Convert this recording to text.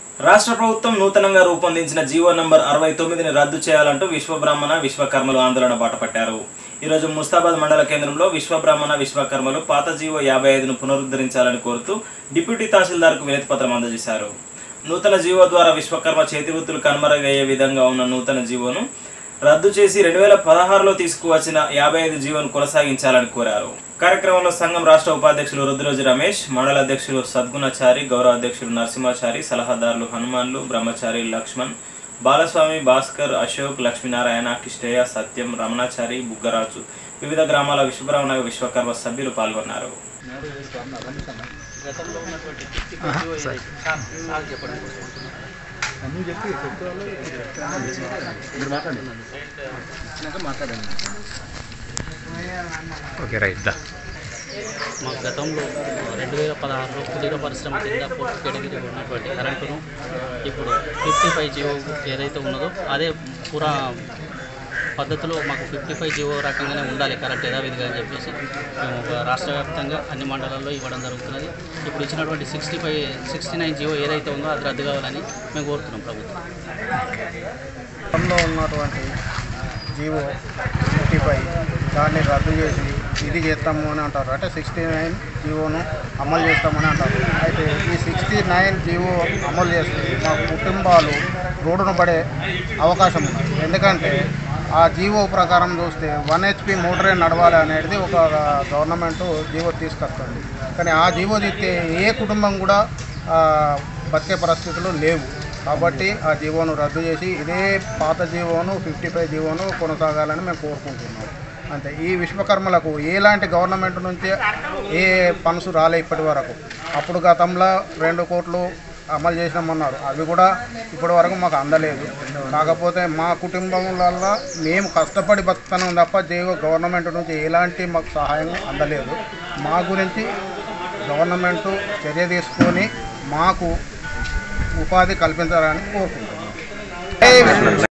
రాష్ట్ర ప్రభుత్వం నూతనంగా రూపొందించిన జీవో నంబర్ అరవై తొమ్మిదిని రద్దు చేయాలంటూ విశ్వబ్రాహ్మణ విశ్వకర్మలు ఆందోళన బాటపట్టారు ఈరోజు ముస్తాబాద్ మండల కేంద్రంలో విశ్వబ్రాహ్మణ విశ్వకర్మలు పాత జీవో యాభై ఐదును పునరుద్ధరించాలని కోరుతూ డిప్యూటీ తహసీల్దార్కు వినతి పత్రం అందజేశారు నూతన జీవో ద్వారా విశ్వకర్మ చేతి వృత్తులు కనుమరుగయ్యే విధంగా ఉన్న నూతన జీవోను రద్దు చేసి రెండు వేల పదహారులో తీసుకువచ్చిన యాభై ఐదు జీవోను కొనసాగించాలని కోరారు కార్యక్రమంలో సంఘం రాష్ట్ర ఉపాధ్యక్షులు రుద్రోజు రమేష్ మండల అధ్యక్షులు సద్గుణాచారి గౌరవ అధ్యక్షులు నరసింహాచారి సలహాదారులు హనుమాన్లు బ్రహ్మచారి లక్ష్మణ్ బాలస్వామి భాస్కర్ అశోక్ లక్ష్మీనారాయణ కిష్టయ్య సత్యం రమణాచారి బుగ్గరాజు వివిధ గ్రామాల విశ్వబ్రాహ్మణ విశ్వకర్మ సభ్యులు పాల్గొన్నారు గతంలో ఉన్నటువంటి ఫిఫ్టీ జీవో ఏదైతే సార్ సార్ చెప్పండి ఓకే రైట్ దా మా గతంలో రెండు వేల పదహారులో కుటీర పరిశ్రమ కింద పోస్ట్ కేటగిరీ ఉన్నటువంటి కరెంటును ఇప్పుడు ఫిఫ్టీ ఫైవ్ జీవో ఏదైతే ఉన్నదో అదే పురా పద్ధతిలో మాకు ఫిఫ్టీ ఫైవ్ జీవో రకంగానే ఉండాలి కరెంట్ యథావిధిగా అని చెప్పేసి మేము ఒక రాష్ట్ర వ్యాప్తంగా అన్ని మండలాల్లో ఇవ్వడం జరుగుతున్నది ఇప్పుడు ఇచ్చినటువంటి sixty five sixty nine GO ఏదైతే ఉందో అది రద్దు కావాలని మేము కోరుతున్నాం ప్రభుత్వం గతంలో ఉన్నటువంటి జీవో ఫిఫ్టీ ఫైవ్ దాన్ని రద్దు చేసి ఇది చేస్తాము అని అంటారు అంటే సిక్స్టీ నైన్ జీవోను అమలు చేస్తామని అంటారు అయితే ఈ సిక్స్టీ నైన్ జీవో అమలు చేస్తే మా కుటుంబాలు రోడ్డున పడే అవకాశం ఉంది ఎందుకంటే ఆ జీవో ప్రకారం చూస్తే వన్ హెచ్పి మోటరే నడవాలి అనేది ఒక గవర్నమెంట్ జీవో తీసుకొస్తుంది కానీ ఆ జీవో తీస్తే ఏ కుటుంబం కూడా ఆ, బతికే పరిస్థితులు లేవు కాబట్టి ఆ జీవోను రద్దు చేసి ఇదే పాత జీవోను ఫిఫ్టీ ఫైవ్ జీవోను కొనసాగాలని మేము కోరుకుంటున్నాం అంతే ఈ విశ్వకర్మలకు ఎలాంటి గవర్నమెంట్ నుంచి ఏ పనుసు రాలే ఇప్పటి వరకు అప్పుడు గతంలో రెండు కోట్లు అమలు చేసినామన్నారు అవి కూడా ఇప్పటి వరకు మాకు అందలేదు కాకపోతే మా కుటుంబంలో మేము కష్టపడి బతుకుతున్నాం తప్ప జీవో గవర్నమెంట్ నుంచి ఎలాంటి మాకు సహాయం అందలేదు మా గురించి గవర్నమెంట్ చర్య తీసుకొని మాకు ఉపాధి కల్పించాలని కోరుకుంటున్నాం